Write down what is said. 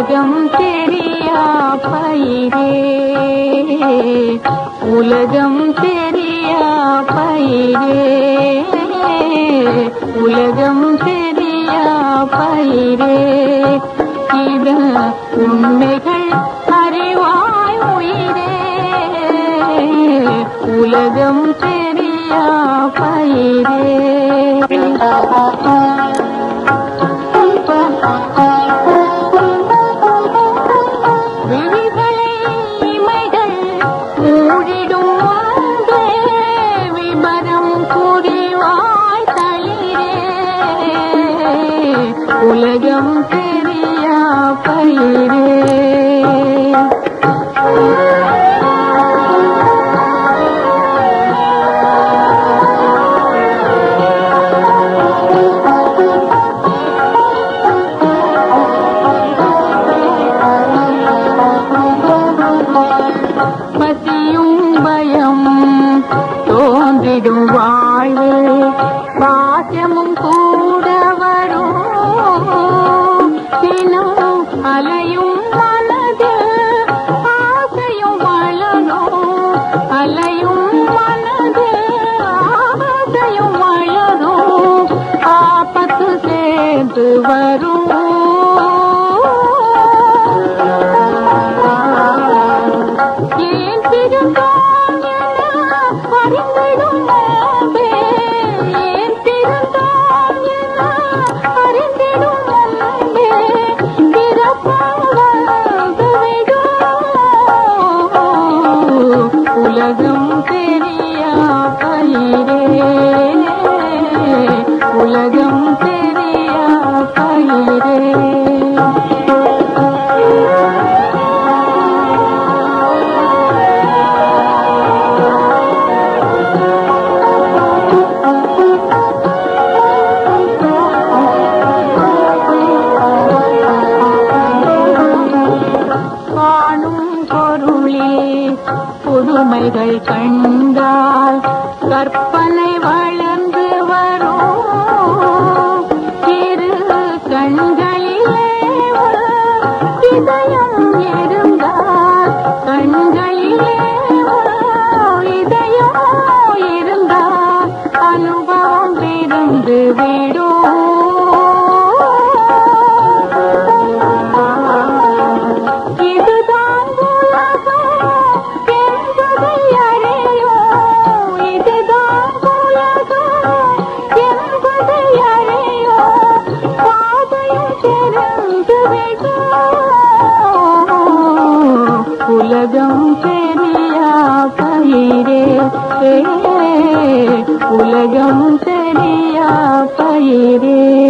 உலகம் தெரியா பயிரே உலகம் தெரியா பயிரே உலகம் தெரியா பயிரே இத உண்மைகள் அறிவாய் உயிரே உலகம் தெரியா பயிரே விழிகளை இமைகள் மூடிடும் அன்பே, விபரம் புரிவாய் தளிரே. உலகம் தெரியா பயிரே பசியும் பயம் தோன்றிடும் வாழ்வு பாசமும் கூட வரும் தினம் அலையும் மனது ஆசையும் வளரும் அலையும் மனது ஆசையும் வளரும் ஆபத்து சேர்ந்து வரும் ஏன் பிறந்தோம் என அறிந்திடும் முன்பே, ஏன் பிறந்தோம் என அறிந்திடும் முன்பே, பிறப்பால் வந்துவிடும். உலகம் தெரியா பயிரே உலகம் தெரியா பயிரே காணும் பொருளே புதுமைகள் கண்டால் கற்பனை வளர்ந்து வரும் இரு கண்களிலே ஒரு இதயம் இருந்தால் கண்களிலே ஒரு இதயம் இருந்தால் அனுபவம் பிறந்து விடும் இதுதான் உலகம் என்பதை அறியோ இதுதான் உலகம் என்பதை அறியோ பாதையும் திறந்து உலகம் தெரியா பயிரே உலகம் தெரியா பயிரே